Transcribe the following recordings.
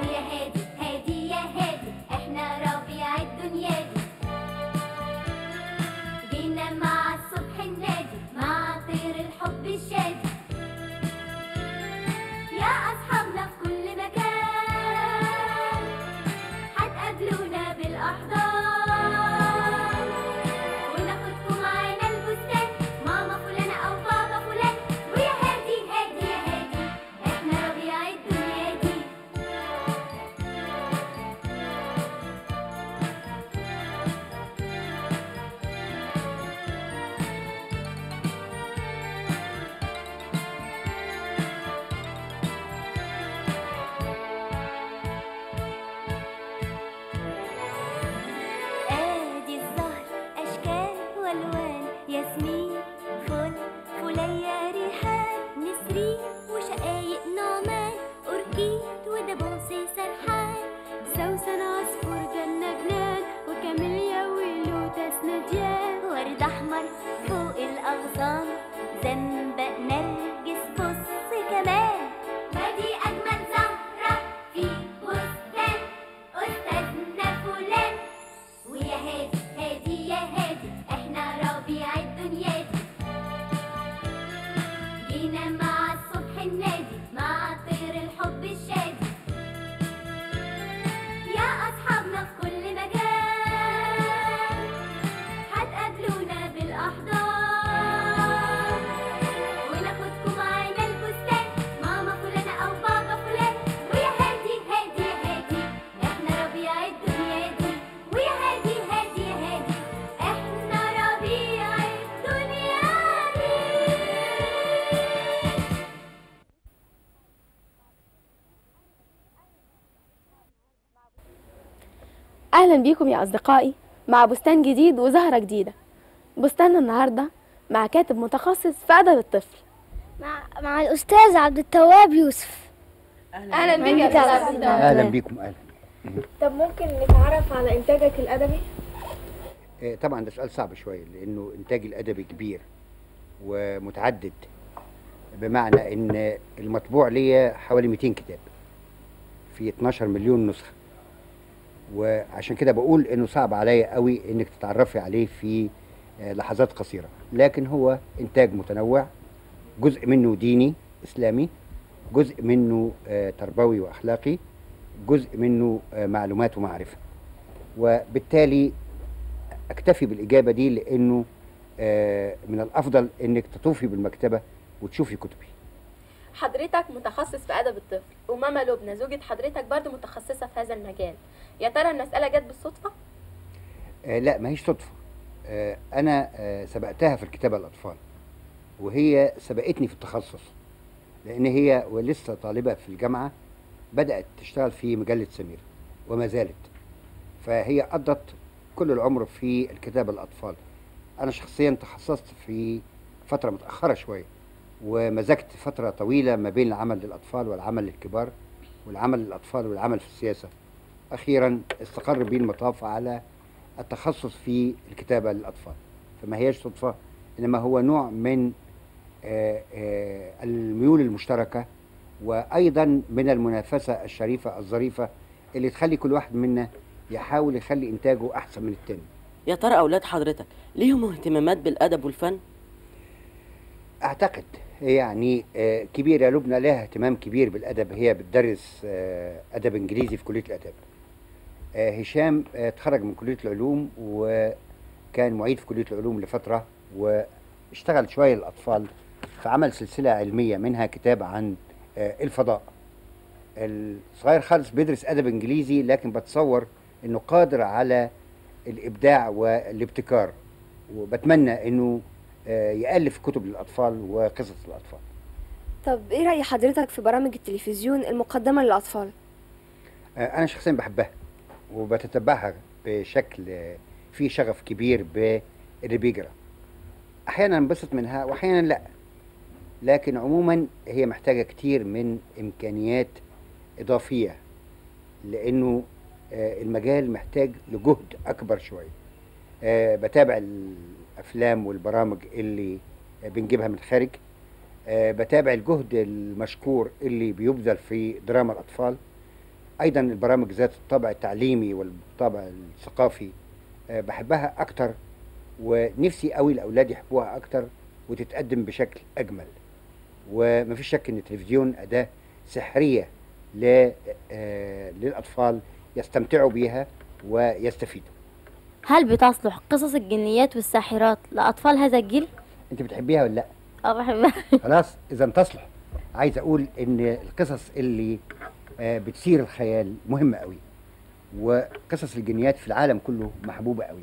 ويا هادي هادي يا هادي احنا ربيع الدنيا دي جينا مع الصبح النادي مع طير الحب الشادي يا أصحابنا في كل مكان هتقابلونا بالأحضان وناخدكم معانا البستان ماما فلانة أو بابا فلان ويا هادي هادي يا هادي احنا ربيع الدنيا دي ادي الزهر اشكال والوان ياسمين فل فليا ريحان نسرين وشقايق نعمان اوركيد ودبوسي سرحان سوسن عصفور جنة جنان وكاميليا ولوتس نديان ورد احمر فوق الاغصان زنبق نرجس بص كمان ما دي اجمل زهرة في بستان استاذنا فلان ويا هادي هادي يا هادي احنا ربيع الدنيا دي جينا مع الصبح النادي مع طير الحب الشادي يا اصحابنا في كل مكان هتقابلونا بالاحضان وناخدكم معانا البستان ماما فلانة او بابا فلان ويا هادي هادي يا هادي احنا ربيع الدنيا دي ويا هادي هادي يا هادي احنا ربيع الدنيا دي أهلا بيكم يا أصدقائي مع بستان جديد وزهرة جديدة بستاننا النهاردة مع كاتب متخصص في أدب الطفل مع مع الأستاذ عبد التواب يوسف أهلا بيك يا أستاذ عبد التواب. اهلا بيكم اهلا طب ممكن نتعرف على إنتاجك الأدبي؟ آه، طبعا ده سؤال صعب شويه لانه انتاج الادبي كبير ومتعدد بمعنى ان المطبوع ليا حوالي 200 كتاب في 12 مليون نسخه وعشان كده بقول انه صعب عليا قوي انك تتعرفي عليه في آه، لحظات قصيره لكن هو انتاج متنوع جزء منه ديني اسلامي جزء منه آه، تربوي واخلاقي جزء منه آه، معلومات ومعرفه وبالتالي اكتفي بالاجابه دي لانه آه، من الافضل انك تطوفي بالمكتبه وتشوفي كتبي حضرتك متخصص في أدب الطفل وماما لبنى زوجة حضرتك برضو متخصصة في هذا المجال يا ترى المسألة جت بالصدفة؟ آه، لا ما هيش صدفه آه، انا آه، سبقتها في الكتابه الاطفال وهي سبقتني في التخصص لان هي ولسه طالبه في الجامعه بدات تشتغل في مجله سمير وما زالت فهي قضت كل العمر في الكتابه الاطفال انا شخصيا تخصصت في فتره متاخره شويه ومزجت فتره طويله ما بين العمل للاطفال والعمل للكبار والعمل للاطفال والعمل في السياسه اخيرا استقر بي المطاف على التخصص في الكتابه للاطفال فما هيش صدفه انما هو نوع من آه، آه، الميول المشتركه وايضا من المنافسه الشريفه الظريفه اللي تخلي كل واحد منا يحاول يخلي انتاجه احسن من التاني يا ترى أولاد حضرتك ليهم اهتمامات بالأدب والفن؟ اعتقد يعني آه، كبيره لبنى لها اهتمام كبير بالادب هي بتدرس آه، ادب انجليزي في كليه الاداب آه، هشام آه، اتخرج من كليه العلوم وكان معيد في كليه العلوم لفتره واشتغل شويه للاطفال فعمل سلسله علميه منها كتاب عن آه، الفضاء الصغير خالص بيدرس ادب انجليزي لكن بتصور انه قادر على الابداع والابتكار وبتمنى انه آه، يالف كتب للاطفال وقصص للاطفال طب إيه رأي حضرتك في برامج التلفزيون المقدمة للأطفال؟ آه، انا شخصيا بحبها وبتتبعها بشكل آه، فيه شغف كبير باللي بيجرى احيانا انبسط منها واحيانا لا لكن عموما هي محتاجه كتير من امكانيات اضافيه لانه آه، المجال محتاج لجهد اكبر شويه آه، بتابع الافلام والبرامج اللي آه، بنجيبها من الخارج آه، بتابع الجهد المشكور اللي بيبذل في دراما الاطفال ايضا البرامج ذات الطابع التعليمي والطابع الثقافي آه، بحبها اكتر ونفسي قوي الاولاد يحبوها اكتر وتتقدم بشكل اجمل ومفيش شك ان التلفزيون اداه سحريه ل- آه، للاطفال يستمتعوا بيها ويستفيدوا هل بتصلح قصص الجنيات والساحرات لأطفال هذا الجيل؟ انت بتحبيها ولا لا اه بحبها خلاص اذا تصلح عايز اقول ان القصص اللي آه، بتثير الخيال مهمه قوي وقصص الجنيات في العالم كله محبوبه قوي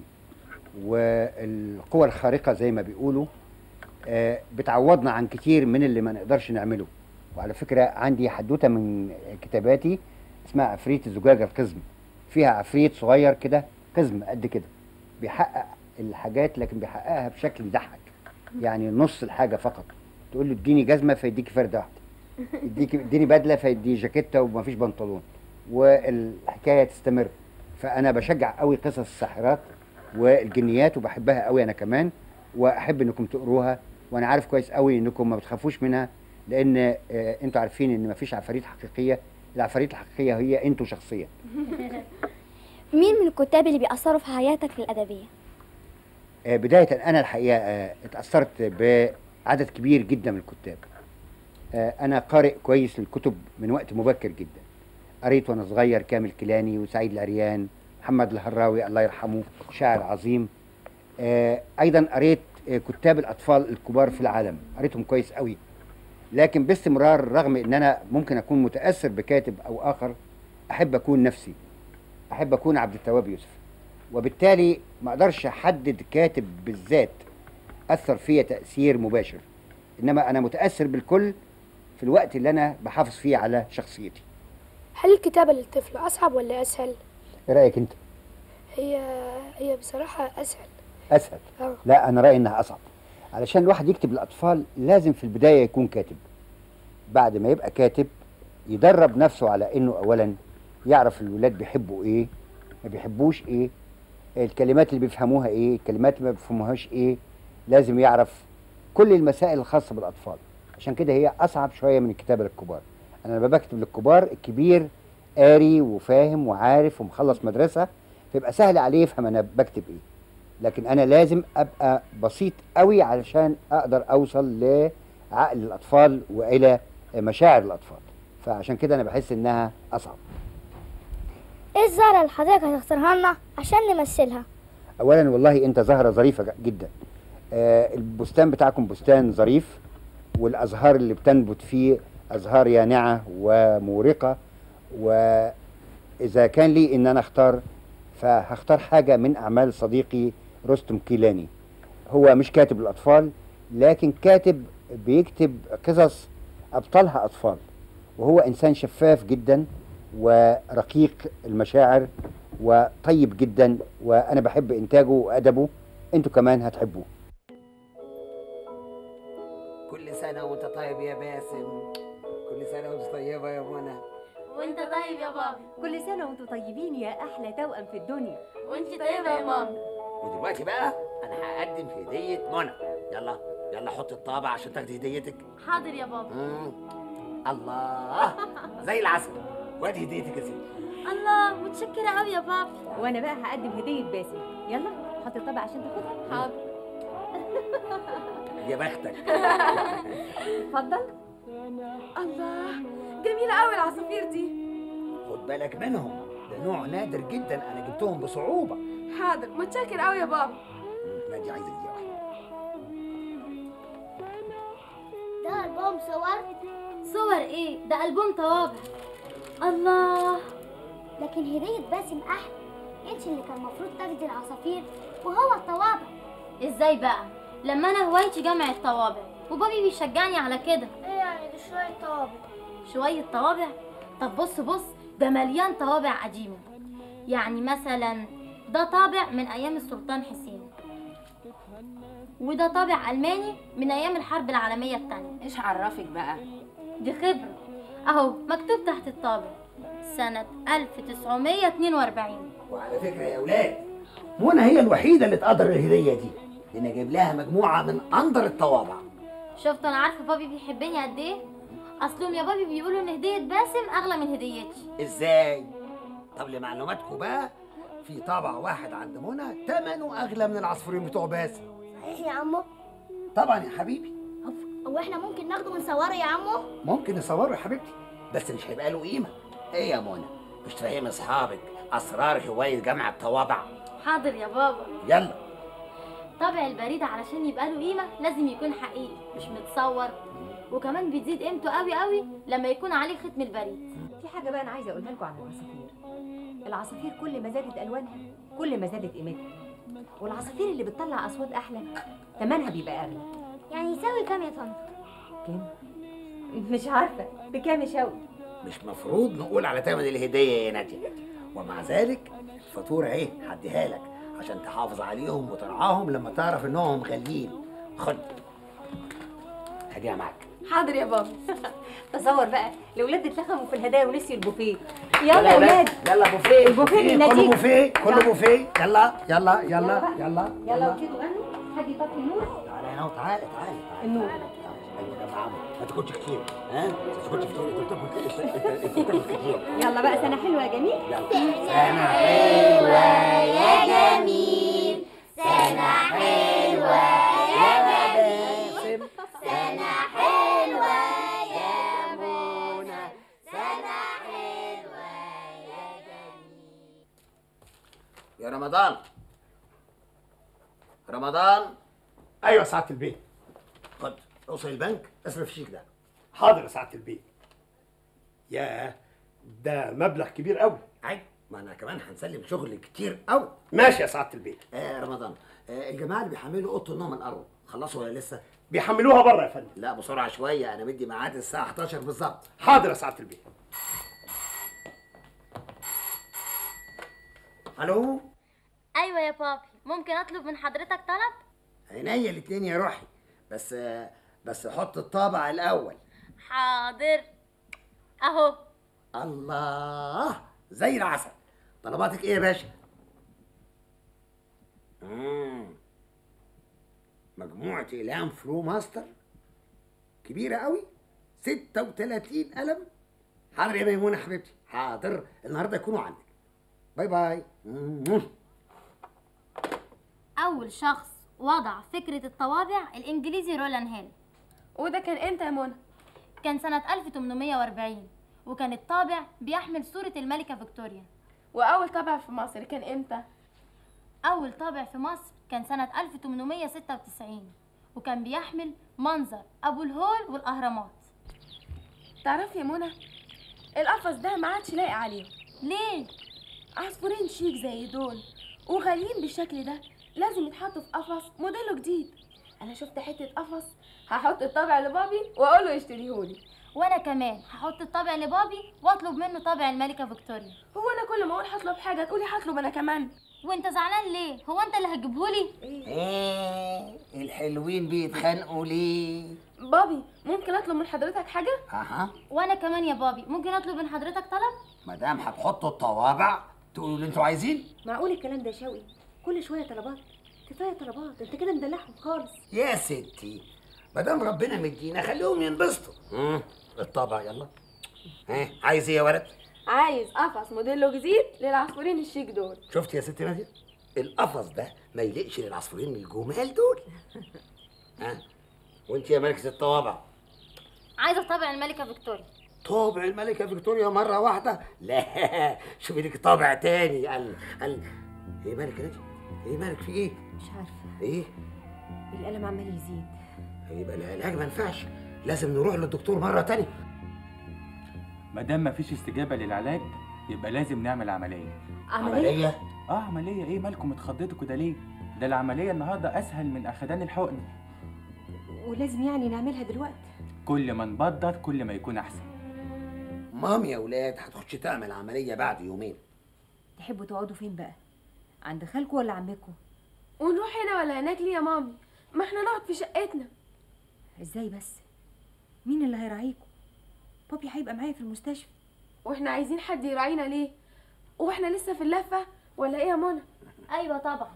والقوى الخارقه زي ما بيقولوا آه، بتعوضنا عن كتير من اللي ما نقدرش نعمله وعلى فكره عندي حدوته من كتاباتي اسمها عفريت الزجاجه القزم فيها عفريت صغير كده قزم قد كده بيحقق الحاجات لكن بيحققها بشكل يضحك يعني نص الحاجه فقط تقول له اديني جزمه فيديك فرده واحده يديك اديني بدله فيدي جاكيته ومفيش بنطلون والحكايه تستمر فانا بشجع قوي قصص الساحرات والجنيات وبحبها قوي انا كمان واحب انكم تقروها وانا عارف كويس قوي انكم ما بتخافوش منها لان آه، انتوا عارفين ان مفيش عفاريت حقيقيه العفاريت الحقيقيه هي انتوا شخصيا مين من الكتاب اللي بيأثروا في حياتك الأدبية؟ آه، بداية أنا الحقيقة آه، اتأثرت بعدد كبير جدا من الكتاب آه، أنا قارئ كويس للكتب من وقت مبكر جدا قريت وأنا صغير كامل كيلاني وسعيد العريان محمد الهراوي الله يرحمه شاعر عظيم آه، أيضا قريت آه، كتاب الأطفال الكبار في العالم قريتهم كويس قوي لكن باستمرار رغم ان انا ممكن اكون متاثر بكاتب او اخر احب اكون نفسي احب اكون عبد التواب يوسف وبالتالي ما اقدرش احدد كاتب بالذات اثر فيا تاثير مباشر انما انا متاثر بالكل في الوقت اللي انا بحافظ فيه على شخصيتي هل الكتابة للطفل أصعب ولا أسهل؟ ايه رايك انت هي هي بصراحة أسهل اسهل اه لا انا رايي انها اصعب علشان الواحد يكتب للاطفال لازم في البدايه يكون كاتب بعد ما يبقى كاتب يدرب نفسه على انه اولا يعرف الولاد بيحبوا ايه ما بيحبوش ايه الكلمات اللي بيفهموها ايه الكلمات اللي ما بيفهموهاش ايه لازم يعرف كل المسائل الخاصه بالاطفال عشان كده هي اصعب شويه من الكتابه للكبار انا لما بكتب للكبار الكبير قاري وفاهم وعارف ومخلص مدرسه فيبقى سهل عليه يفهم انا بكتب ايه لكن انا لازم ابقى بسيط قوي علشان اقدر اوصل لعقل الاطفال والى مشاعر الاطفال فعشان كده انا بحس انها اصعب ايه الزهرة اللي حضرتك هتختارها لنا عشان نمثلها؟ اولا والله انت زهره ظريفه ج- جدا آه البستان بتاعكم بستان ظريف والازهار اللي بتنبت فيه ازهار يانعه ومورقه واذا كان لي ان انا اختار فهختار حاجه من اعمال صديقي رستم كيلاني هو مش كاتب الاطفال لكن كاتب بيكتب قصص ابطالها اطفال وهو انسان شفاف جدا ورقيق المشاعر وطيب جدا وانا بحب انتاجه وادبه انتوا كمان هتحبوه كل سنة وانت طيب يا باسم كل سنة وانت طيبة يا منى وانت طيب يا بابا كل سنة وانتم طيبين يا أحلى توأم في الدنيا وانت طيبة يا ماما ودلوقتي بقى أنا هقدم في هدية منى يلا يلا حط الطابع عشان تاخدي هديتك حاضر يا بابا مم. الله زي العسل وادي هديتك يا سيدي الله متشكرة قوي يا بابا وأنا بقى هقدم هدية باسم يلا حط الطبق عشان تاخدها حاضر يا بختك اتفضل الله جميلة أوي العصافير دي خد بالك منهم ده نوع نادر جدا أنا جبتهم بصعوبة حاضر متشكر أوي يا بابا مم. لا دي عايزة دي واحدة ده ألبوم صور صور ايه ده ألبوم طوابع الله لكن هدية باسم أحلى انت اللي كان المفروض تاخدي العصافير وهو الطوابع ازاي بقى لما انا هوايتي جمع الطوابع وبابي بيشجعني على كده ايه يعني دي شوية طوابع شوية طوابع طب بص بص ده مليان طوابع قديمة يعني مثلا ده طابع من أيام السلطان حسين وده طابع ألماني من أيام الحرب العالمية التانية إيش عرفك بقى دي خبرة أهو مكتوب تحت الطابع سنة 1942 وعلى فكرة يا أولاد منى هي الوحيدة اللي تقدر الهدية دي لأن جايب لها مجموعة من أندر الطوابع شفتوا أنا عارفة بابي بيحبني قد إيه اصلهم يا بابي بيقولوا ان هديه باسم اغلى من هديتي ازاي طب لمعلوماتكم بقى في طابع واحد عند منى ثمنه اغلى من العصفورين بتوع باسم صحيح يا عمو طبعا يا حبيبي هو احنا ممكن ناخده ونصوره يا عمو ممكن نصوره يا حبيبتي بس مش هيبقى له قيمه ايه يا منى مش تفهم اصحابك اسرار هوايه جمع الطوابع حاضر يا بابا يلا طبع البريد علشان يبقى له قيمه لازم يكون حقيقي مش متصور وكمان بتزيد قيمته قوي قوي لما يكون عليه ختم البريد في حاجه بقى انا عايزه اقولها لكم عن العصافير العصافير كل ما زادت الوانها كل ما زادت قيمتها والعصافير اللي بتطلع اصوات احلى ثمنها بيبقى اغلى يعني يساوي كام يا طنط كام مش عارفه بكام يا شوقي مش مفروض نقول على ثمن الهديه يا ناديه ومع ذلك الفاتوره اهي هديها لك عشان تحافظ عليهم وترعاهم لما تعرف انهم غاليين خد هديها معاك حاضر يا بابا تصور بقى الاولاد اتلخموا في الهدايا ونسيوا البوفيه يلا يا اولاد يلا بوفيه البوفيه كله للنتيجة. بوفيه كله يلا. بوفيه يلا يلا يلا بقى. يلا يلا وابتدوا غنوا حد يطفي النور تعالى هنا وتعالى تعالى تعالى النور. ايوه يا عم ما تاكلش كتير ها ما تاكلش كتير انت بتاكل كتير انت انت بتاكل كتير يلا بقى سنه حلوه يا جميل سنة حلوة يا جميل سنة حلوة يا باسم سنة حلوة يا منى سنة حلوة يا جميل يا رمضان رمضان ايوه سعاده البيت خد اوصل البنك اصرف شيك ده حاضر يا سعاده البيت ياه ده مبلغ كبير قوي عادي ما انا كمان هنسلم شغل كتير قوي ماشي يا سعاده البيت آه يا رمضان آه الجماعه اللي بيحملوا اوضه النوم من الارض خلصوا ولا لسه بيحملوها بره يا فندم لا بسرعه شويه انا مدي ميعاد الساعه 11 بالظبط حاضر يا سعاده البيت الو ايوه يا بابي ممكن اطلب من حضرتك طلب عينيا الاتنين يا روحي بس آه بس حط الطابع الاول حاضر اهو الله زي العسل طلباتك ايه يا باشا مم. مجموعة اقلام فرو ماستر كبيرة قوي 36 قلم حاضر يا ميمونة حبيبتي حاضر النهارده يكونوا عندك باي باي مم. اول شخص وضع فكره الطوابع الانجليزي رولان هيل وده كان امتى يا منى كان سنه 1840 وكان الطابع بيحمل صوره الملكه فيكتوريا واول طبع في مصر كان امتى أول طابع في مصر كان سنة 1896 وكان بيحمل منظر أبو الهول والأهرامات تعرفي يا منى القفص ده ما عادش لايق عليهم ليه؟ عصفورين شيك زي دول وغاليين بالشكل ده لازم يتحطوا في قفص موديله جديد انا شفت حته قفص هحط الطابع لبابي واقول له يشتريهولي وأنا كمان هحط الطابع لبابي وأطلب منه طابع الملكة فيكتوريا هو انا كل ما اقول هطلب حاجه تقولي هطلب انا كمان وأنت زعلان ليه؟ هو أنت اللي هتجيبهولي؟ ايه الحلوين بيتخانقوا ليه بابي ممكن اطلب من حضرتك حاجه اها وأنا كمان يا بابي ممكن أطلب من حضرتك طلب؟ ما دام هتحطوا الطوابع تقولوا اللي انتوا عايزين معقول الكلام ده يا شوقي كل شويه طلبات كفايه طلبات انت كده مدلعهم خالص يا ستي ما دام ربنا مدينا خليهم ينبسطوا مم. الطابع يلا ها عايز ايه يا ولد عايز قفص موديله جديد للعصفورين الشيك دول شفت يا ست ناديه القفص ده ما يليقش للعصفورين الجمال دول ها وانت يا ملكه الطوابع عايزة طابع الملكة فيكتوريا طابع الملكه فيكتوريا مره واحده لا شوفي لك طابع تاني قال قال ايه مالك يا ناديه ايه مالك في ايه مش عارفه ايه الالم عمال يزيد يبقى العلاج ما ينفعش لازم نروح للدكتور مره تانية ما دام مفيش استجابه للعلاج يبقى لازم نعمل عمليه عمليه اه عمليه ايه مالكم اتخضيتوا كده ليه ده العمليه النهارده اسهل من اخدان الحقن ولازم يعني نعملها دلوقتي كل ما نبدر كل ما يكون احسن مام يا ولاد هتخش تعمل عمليه بعد يومين تحبوا تقعدوا فين بقى عند خالكم ولا عمكم ونروح هنا ولا هناك ليه يا مامي ما احنا نقعد في شقتنا ازاي بس مين اللي هيراعيكم بابي هيبقى معايا في المستشفى واحنا عايزين حد يراعينا ليه واحنا لسه في اللفه ولا ايه يا منى أيوة طبعا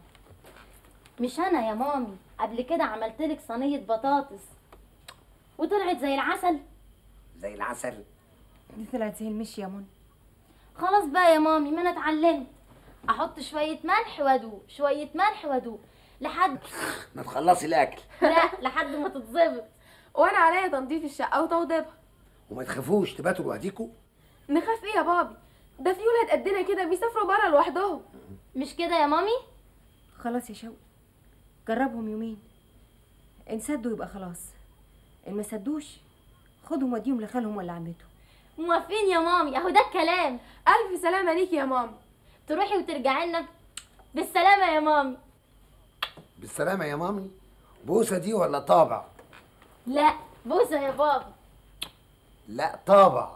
مش أنا يا مامي قبل كده عملتلك صينية بطاطس وطلعت زي العسل زي العسل دي طلعت زي المشي يا منى خلاص بقى يا مامي ما انا اتعلمت احط شويه ملح وادوق شويه ملح وادوق لحد ما تخلصي الاكل لا لحد ما تتظبط وانا عليا تنظيف الشقه وتوضيبها وما تخافوش تباتوا لوحديكوا نخاف ايه يا بابي ده في ولاد قدنا كده بيسافروا بره لوحدهم مش كده يا مامي خلاص يا شوقي جربهم يومين ان سدوا يبقى خلاص ان ما سدوش خدهم وديهم لخالهم ولا عمتهم موافقين يا مامي اهو ده الكلام الف سلامه ليكي يا مامي تروحي وترجعي لنا بالسلامه يا مامي بالسلامه يا مامي بوسه دي ولا طابع لا بوسه يا بابا لا طابع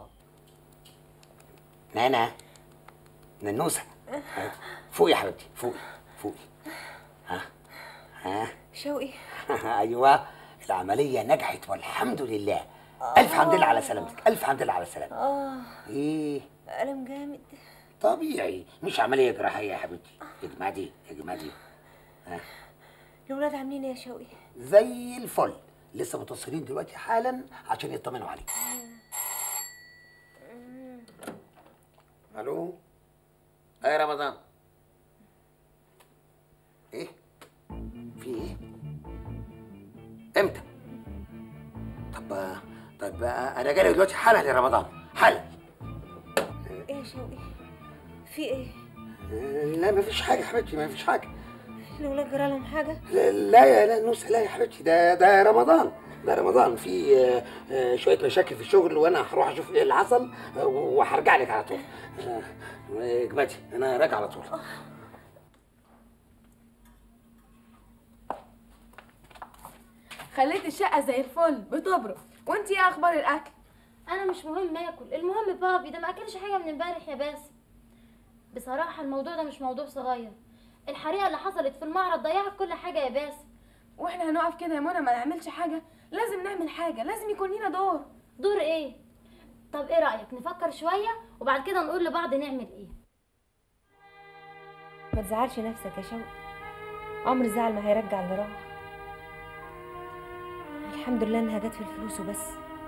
نانا ننوسه فوقي يا حبيبتي فوقي فوقي ها ها شوقي ايوه العمليه نجحت والحمد لله الف حمد لله على سلامتك الف حمد لله على سلامتك اه ايه ألم جامد طبيعي مش عمليه جراحيه يا حبيبتي اجمدي اجمدي ها الولاد عاملين ايه يا شوقي زي الفل لسه متصلين دلوقتي حالا عشان يطمنوا عليك الو ايه رمضان ايه في ايه امتى طب طب انا جاي دلوقتي حالا يا رمضان حالا ايه يا شوقي في ايه لا مفيش حاجه يا حبيبتي مفيش حاجه الولاد جرى لهم حاجه لا لا يا لا نوسة لا يا حبيبتي ده ده رمضان ده رمضان في آه، آه، شويه مشاكل في الشغل وانا هروح اشوف ايه اللي حصل آه، وهرجع لك على طول آه، اجمدي انا راجع على طول خليت الشقه زي الفل بتبرق وانت ايه اخبار الاكل انا مش مهم اكل المهم بابي ده ما اكلش حاجه من امبارح يا باسم بصراحه الموضوع ده مش موضوع صغير الحريقه اللي حصلت في المعرض ضيعت كل حاجه يا باسم واحنا هنقف كده يا منى ما نعملش حاجه لازم نعمل حاجه لازم يكون لينا دور دور ايه طب ايه رايك نفكر شويه وبعد كده نقول لبعض نعمل ايه ما تزعلش نفسك يا شوقي عمر الزعل ما هيرجع اللي راح الحمد لله انها جت في الفلوس وبس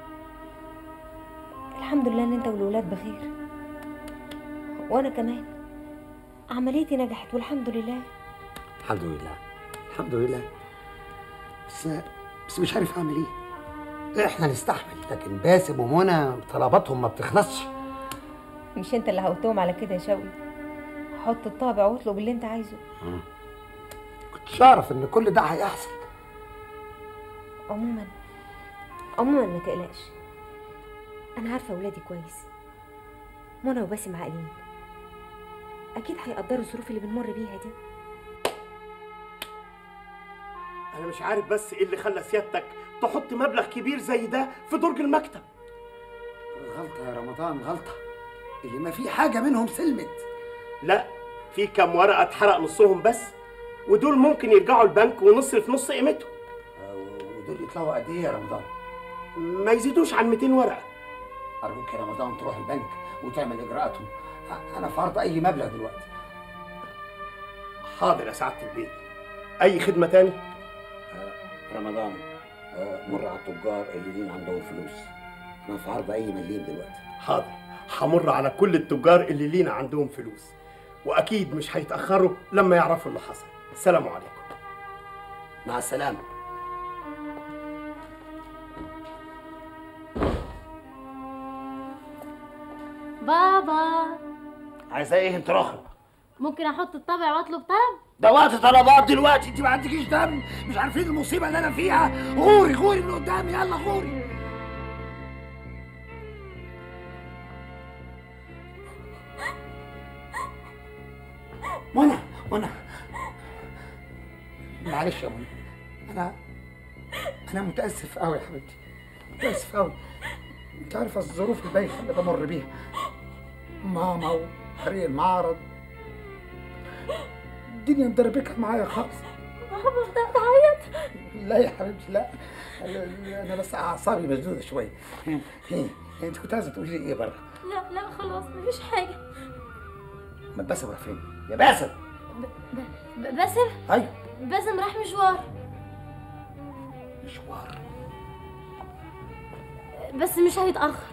الحمد لله ان انت والولاد بخير وانا كمان عمليتي نجحت والحمد لله الحمد لله الحمد لله بس بس مش عارف اعمل ايه احنا نستحمل لكن باسم ومنى طلباتهم ما بتخلصش مش انت اللي هقولتهم على كده يا شوقي حط الطابع واطلب اللي انت عايزه كنتش اعرف ان كل ده هيحصل عموما عموما ما تقلقش انا عارفه ولادي كويس منى وباسم عاقلين اكيد هيقدروا الظروف اللي بنمر بيها دي انا مش عارف بس ايه اللي خلى سيادتك تحط مبلغ كبير زي ده في درج المكتب غلطه يا رمضان غلطه اللي ما في حاجه منهم سلمت لا في كام ورقه اتحرق نصهم بس ودول ممكن يرجعوا البنك ونصرف نص قيمتهم ودول يطلعوا قد ايه يا رمضان ما يزيدوش عن 200 ورقه ارجوك يا رمضان تروح البنك وتعمل اجراءاتهم انا في عرض اي مبلغ دلوقتي حاضر يا سعاده البيت اي خدمه تاني رمضان آه، مر على التجار اللي لين عندهم فلوس انا في عرض اي مليم دلوقتي حاضر همر على كل التجار اللي لينا عندهم فلوس واكيد مش هيتاخروا لما يعرفوا اللي حصل السلام عليكم مع السلامه بابا عايزه ايه انت رخر ممكن احط الطبع واطلب طلب ده وقت طلبات دلوقتي انت ما عندكيش دم مش عارفين المصيبه اللي انا فيها غوري غوري من قدامي يلا غوري منى منى معلش يا منى انا انا متاسف قوي يا حبيبتي متاسف قوي انت عارفه الظروف البايخه اللي بمر بيها ماما وفريق المعرض الدنيا مدربكه معايا خالص بابا بدأت تعيط لا يا حبيبتي لا انا بس اعصابي مشدوده شويه هي انت كنت عايزه تقولي لي ايه بره لا لا خلاص مفيش حاجه ما باسم راح فين يا باسم ب- باسم ايوه باسم راح مشوار مشوار بس مش هيتأخر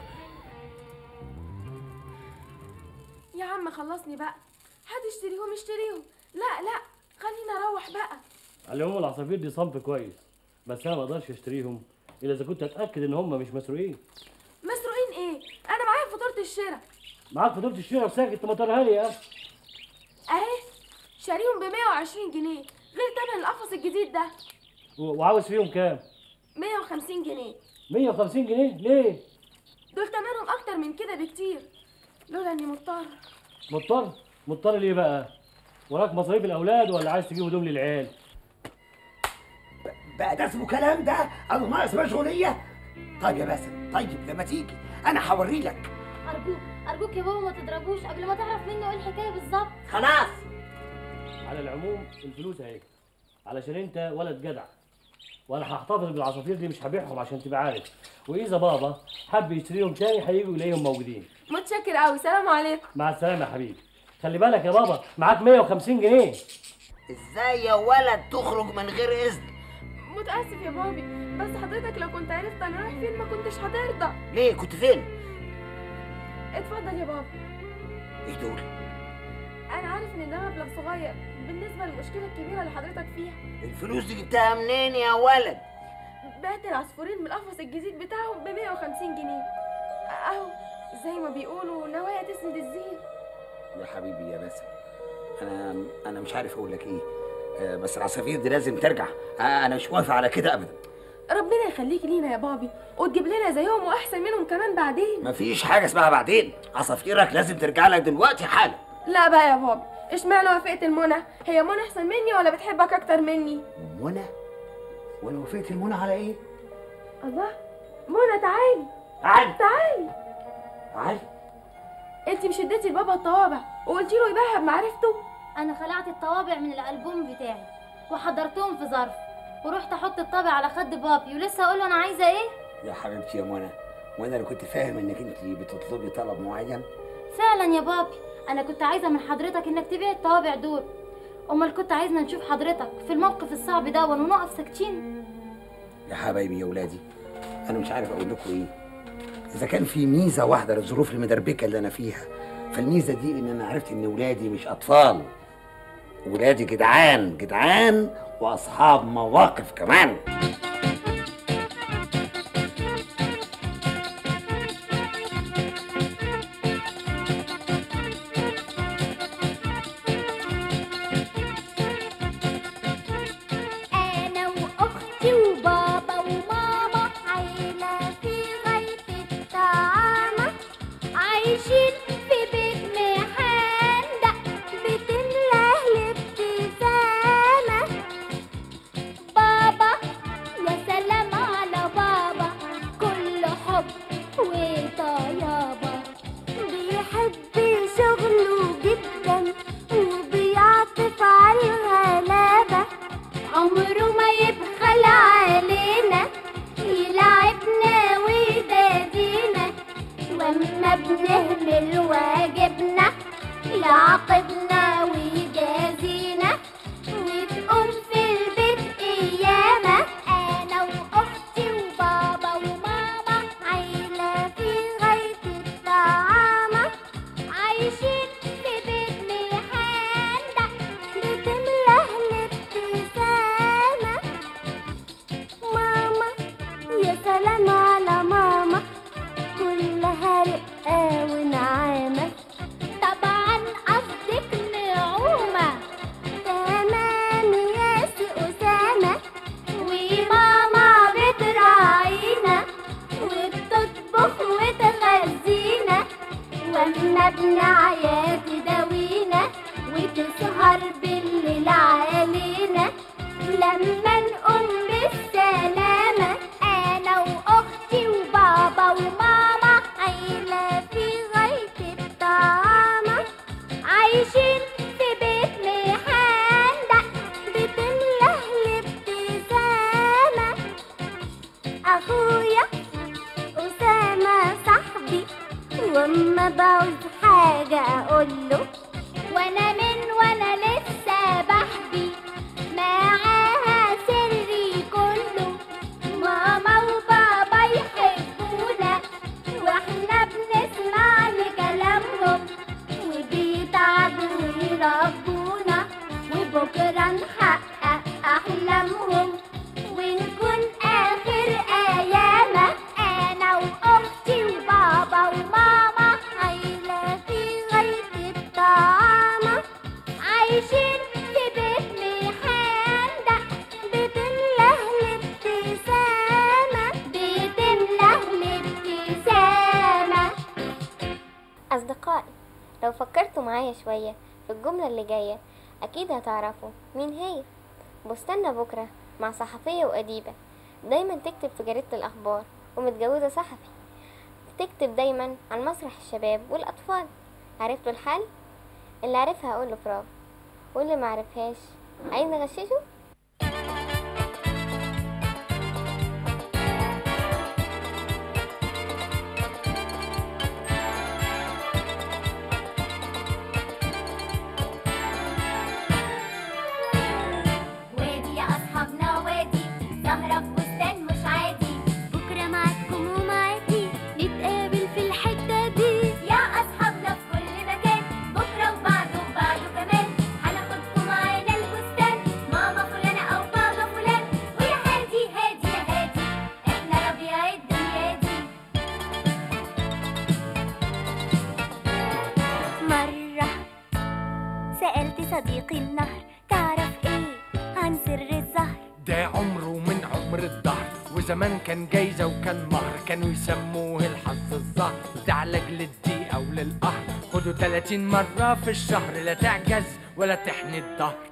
يا عم خلصني بقى حد يشتريهم يشتريهم لا لا خلينا اروح بقى على العموم العصافير دي صنف كويس بس انا ما اقدرش اشتريهم الا اذا كنت اتاكد ان هم مش مسروقين مسروقين ايه انا معايا فاتوره الشراء معاك فاتوره الشراء وساكت ما تريها لي يا أخي. اهي شاريهم ب 120 جنيه غير تمن القفص الجديد ده و- وعاوز فيهم كام 150 جنيه 150 جنيه ليه دول تمنهم اكتر من كده بكتير لولا اني مضطر مضطر مضطر ليه بقى وراك مصاريف الاولاد ولا عايز تجيب هدوم للعيال بقى ده اسمه كلام ده او ناقص مشغوليه طيب يا باسم طيب لما تيجي انا هوري لك ارجوك ارجوك يا بابا ما تضربوش قبل ما تعرف منه ايه الحكايه بالظبط خلاص على العموم الفلوس اهي علشان انت ولد جدع وانا هحتفظ بالعصافير دي مش هبيعهم عشان تبقى عارف واذا بابا حب يشتريهم تاني هيجوا يلاقيهم موجودين متشكر قوي سلام عليكم مع السلامه يا حبيبي خلي بالك يا بابا معاك 150 جنيه ازاي يا ولد تخرج من غير اذن متاسف يا بابي بس حضرتك لو كنت عرفت انا رايح فين ما كنتش هترضى ليه كنت فين اتفضل يا بابا ايه دول انا عارف ان ده مبلغ صغير بالنسبه للمشكله الكبيره اللي حضرتك فيها الفلوس دي جبتها منين يا ولد بعت العصفورين من القفص الجديد بتاعهم ب 150 جنيه اهو زي ما بيقولوا نوايا تسند الزين يا حبيبي يا باسم انا انا مش عارف اقول لك ايه آه، بس العصافير دي لازم ترجع آه، انا مش موافق على كده ابدا ربنا يخليك لينا يا بابي وتجيب لنا زيهم واحسن منهم كمان بعدين مفيش حاجه اسمها بعدين عصافيرك لازم ترجع لك دلوقتي حالا لا بقى يا بابي اشمعنى وافقت المنى هي منى احسن مني ولا بتحبك اكتر مني منى وانا وافقت المنى على ايه الله منى تعالي تعالي تعالي تعالي انت مش اديتي لبابا الطوابع وقلتي له يبيعها بمعرفته انا خلعت الطوابع من الالبوم بتاعي وحضرتهم في ظرف ورحت احط الطابع على خد بابي ولسه اقول له انا عايزه ايه يا حبيبتي يا منى وانا اللي كنت فاهم انك انت بتطلبي طلب معين فعلا يا بابي انا كنت عايزه من حضرتك انك تبيع الطوابع دول امال كنت عايزنا نشوف حضرتك في الموقف الصعب ده ونقف ساكتين يا حبايبي يا ولادي انا مش عارف اقول لكم ايه اذا كان في ميزه واحده للظروف المدربكه اللي انا فيها فالميزه دي ان انا عرفت ان ولادي مش اطفال ولادي جدعان جدعان واصحاب مواقف كمان أنا وأختي وبابا وماما عيلة في غاية الطعامة عايشين في بيت محندق بتملاه الابتسامة بابا يا سلام على بابا كل حب وطيابة بيحب شغله جدا وبيعطف على الغلابة عمره ما يبخل علينا يلعبنا ويدادينا واما بنهمل واجبنا يعاقبنا ويجازينا وتقوم في البيت قيامة أنا وأختي وبابا وماما عيلة في غاية الطعامة عايشين في بيت محندق بتملاه الابتسامة ماما يا سلام على ماما كلها رقة ونعامة طبعا قصدك نعومة تمام يا سي أسامة وماما بتراعينا وبتطبخ وتغذينا واما بنعيا تداوينا وتسهر بالليل علينا لما نقوم بالسلامة أنا وأختي وبابا وماما عيلة في غاية الطعامة عايشين في بيت محندق بتملاه الابتسامة أخويا أسامة صاحبي وأما بعوز حاجة أقوله وأنا من وأنا لسه بحبي معاها سري كله ماما وبابا يحبونا فكرتوا معايا شوية في الجملة اللي جاية أكيد هتعرفوا مين هي بستنى بكرة مع صحفية وأديبة دايما تكتب في جريدة الأخبار ومتجوزة صحفي تكتب دايما عن مسرح الشباب والأطفال عرفتوا الحل؟ اللي عرفها هقوله برافو واللي معرفهاش عايز نغششه؟ وادي يا أصحابنا وادي زهرة في بستان مش عادي بكرة معاكم ومعاكي نتقابل في الحتة دي يا أصحابنا في كل مكان بكرة وبعده وبعده كمان هناخدكم معانا البستان ماما فلانة أو بابا فلان ويا هادي هادي يا هادي احنا ربيع الدنيا دي مرة سألت صديقي النهر تعرف ايه عن سر الزهر ده عمره من عمر الدهر وزمان كان جايزة وكان مهر كانوا يسموه الحظ الزهر ده علاج للضيق أو للقهر خدوا 30 مرة في الشهر لا تعجز ولا تحني الظهر